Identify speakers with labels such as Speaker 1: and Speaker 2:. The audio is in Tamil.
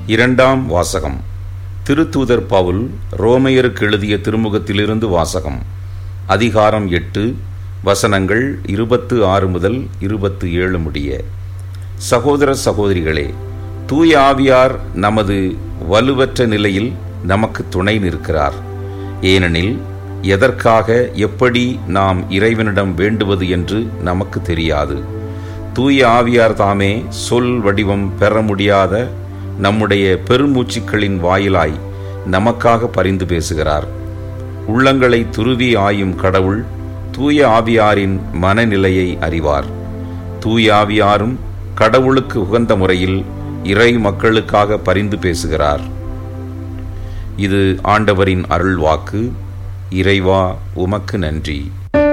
Speaker 1: இரண்டாம் வாசகம் திருத்தூதர் பவுல் ரோமையருக்கு எழுதிய திருமுகத்திலிருந்து வாசகம் அதிகாரம் எட்டு வசனங்கள் இருபத்து ஆறு முதல் இருபத்து ஏழு முடிய சகோதர சகோதரிகளே தூய ஆவியார் நமது வலுவற்ற நிலையில் நமக்கு துணை நிற்கிறார் ஏனெனில் எதற்காக எப்படி நாம் இறைவனிடம் வேண்டுவது என்று நமக்கு தெரியாது தூய ஆவியார் தாமே சொல் வடிவம் பெற முடியாத நம்முடைய பெருமூச்சுக்களின் வாயிலாய் நமக்காக பரிந்து பேசுகிறார் உள்ளங்களை துருவி ஆயும் கடவுள் தூய ஆவியாரின் மனநிலையை அறிவார் தூய ஆவியாரும் கடவுளுக்கு உகந்த முறையில் இறை மக்களுக்காக பரிந்து பேசுகிறார் இது ஆண்டவரின் அருள்வாக்கு இறைவா உமக்கு நன்றி